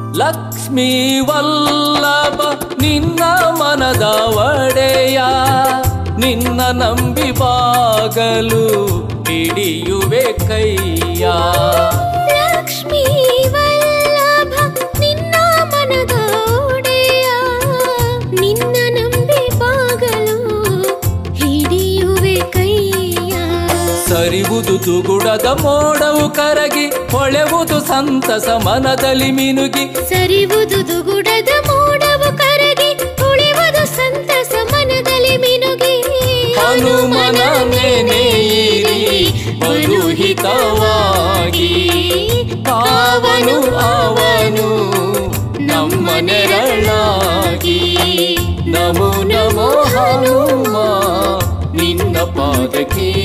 ಲಕ್ಷ್ಮೀ ವಲ್ಲಭ ನಿನ್ನ ಮನದ ಒಡೆಯ ನಿನ್ನ ನಂಬಿ ಬಾಗಲು ಹಿಡಿಯುವೆ ಕೈಯ ಲಕ್ಷ್ಮೀ ವಲ್ಲಭ ನಿನ್ನ ಮನದ ಒಡೆಯ ನಿನ್ನ ನಂಬಿ ಬಾಗಲು ಹಿಡಿಯುವೆ ಕೈಯ ಸರಿವುದು ತುಗುಡದ ಮೋಡವು ಕರಗಿ ಹೊಳೆವುದು ಸಂತಸ ಮನದಲ್ಲಿ ಮಿನುಗಿ ಸರಿವುದು ದುಗುಡದ ಮೋಡವು ಕರಗಿ ಉಳಿವುದು ಸಂತಸ ಮನದಲ್ಲಿ ಮಿನುಗಿ ಹನುಮನ ನೆನೆಯಿರಿ ಬಲುಹಿತವಾಗಿ ಅವನು ಅವನು ನಮ್ಮ ನೆರಳಾಗಿ ನಮೋ ನಮೋ ಹನುಮ ನಿನ್ನ ಪಾದಕ್ಕೆ